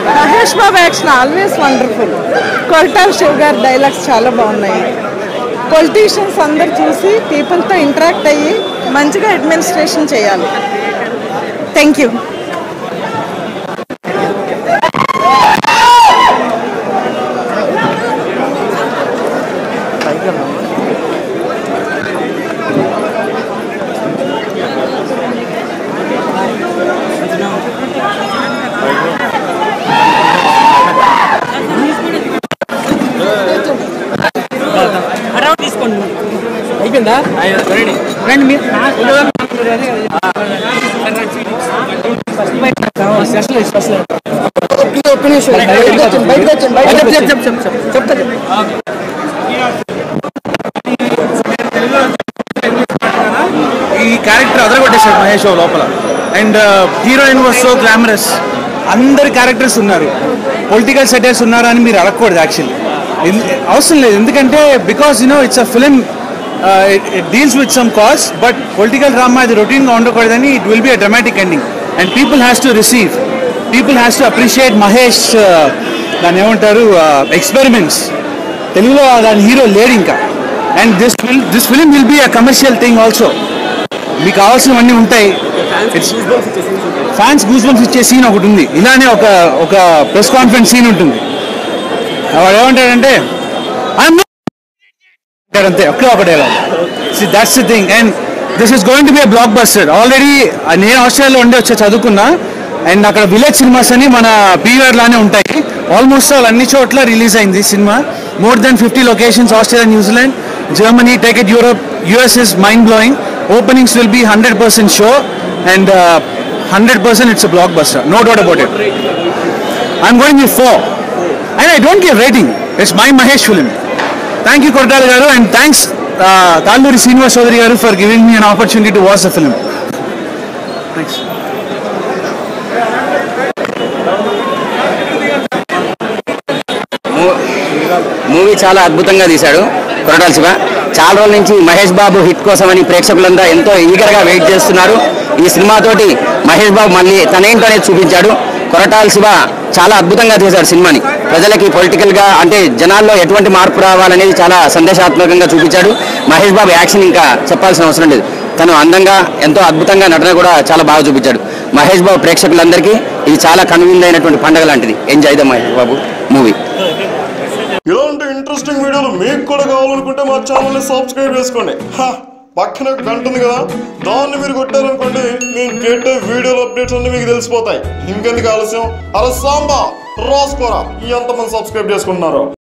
Mahesh Babu action always wonderful Koratala Siva గారి dialogues చాలా బాగున్నాయి పొలిటీషియన్స్ అందరు చూసి పీపుల్తో ఇంటరాక్ట్ అయ్యి మంచిగా అడ్మినిస్ట్రేషన్ చేయాలి థ్యాంక్ యూ అరౌండ్ తీసుకోండి అయిపోయిందా రండి మీరు స్పెషల్ స్పెషల్ చెప్తా ఈ క్యారెక్టర్ అదరగొట్టేశాడు మహేష్ బాబు లోపల and heroine was so glamorous అందరి క్యారెక్టర్స్ ఉన్నారు పొలిటికల్ సెటర్స్ ఉన్నారు అని మీరు అడగకూడదు యాక్చువల్లీ అవసరం లేదు ఎందుకంటే because you know it's a film it deals with some cause but political drama అది రొటీన్గా ఉండకూడదని it will be a dramatic ending and people has to receive people has to appreciate Mahesh దాన్ని ఏమంటారు ఎక్స్పెరిమెంట్స్ తెలుగులో దాని హీరో లేడు ఇంకా and this will this film will be a commercial thing also మీకు కావాల్సినవన్నీ ఉంటాయి ఫ్యాన్స్ గూస్ బంప్స్ ఇచ్చే సీన్ ఒకటి ఉంది ఇలానే ఒక ఒక ప్రెస్ కాన్ఫరెన్స్ సీన్ ఉంటుంది వాడు ఏమంటాడంటే "I'm not-" అంటాడు అంతే ఒకే ఒక dialogue that's the thing and this is going to be blockbuster already నేను ఆస్ట్రేలియాలో ఉండి వచ్చి చదువుకున్నా అండ్ అక్కడ విలేజ్ సినిమాస్ అని మన పీవీఆర్ లానే ఉంటాయి ఆల్మోస్ట్ ఆల్ అన్ని చోట్ల రిలీజ్ అయింది సినిమా more than fifty locations Australia New Zealand Germany take it Europe US is mind blowing openings will be hundred percent show and hundred percent it's blockbuster no doubt about it I'm going you four and I don't give rating it's my Mahesh film thank you కొట్టాలి గారు and thanks Talluri Srinivas Chowdary గారు for giving me an opportunity to watch the film thanks movie చాలా అద్భుతంగా తీశాడు కొరటాల శివ చాలా రోజుల నుంచి మహేష్ బాబు hit కోసమని ప్రేక్షకులంతా ఎంతో ఈగర్గా వెయిట్ చేస్తున్నారు ఈ సినిమాతోటి మహేష్ బాబు మళ్ళీ తనేంటో అనేది చూపించాడు కొరటాల శివ చాలా అద్భుతంగా తీశాడు సినిమాని ప్రజలకి పొలిటికల్ గా అంటే జనాల్లో ఎటువంటి మార్పు రావాలనేది చాలా సందేశాత్మకంగా చూపించాడు మహేష్ బాబు యాక్షన్ ఇంకా చెప్పాల్సిన అవసరం లేదు తను అందంగా ఎంతో అద్భుతంగా నటన కూడా చాలా బాగా చూపించాడు మహేష్ బాబు ప్రేక్షకులందరికీ ఇది చాలా కనువిందైనటువంటి పండగ లాంటిది enjoy the Mahesh Babu movie ఇలాంటి ఇంట్రెస్టింగ్ వీడియోలు మీకు కూడా కావాలనుకుంటే మా ఛానల్ని సబ్స్క్రైబ్ చేసుకోండి హా, పక్కన ఒక గంట ఉంది కదా దాన్ని మీరు కొట్టారనుకోండి నేను పెట్టే వీడియోల అప్డేట్స్ అన్ని మీకు తెలిసిపోతాయి ఇంకెందుకు ఆలస్యం అలా సాంబా రాసుకోరా ఎంతమంది సబ్స్క్రైబ్ చేసుకుంటున్నారు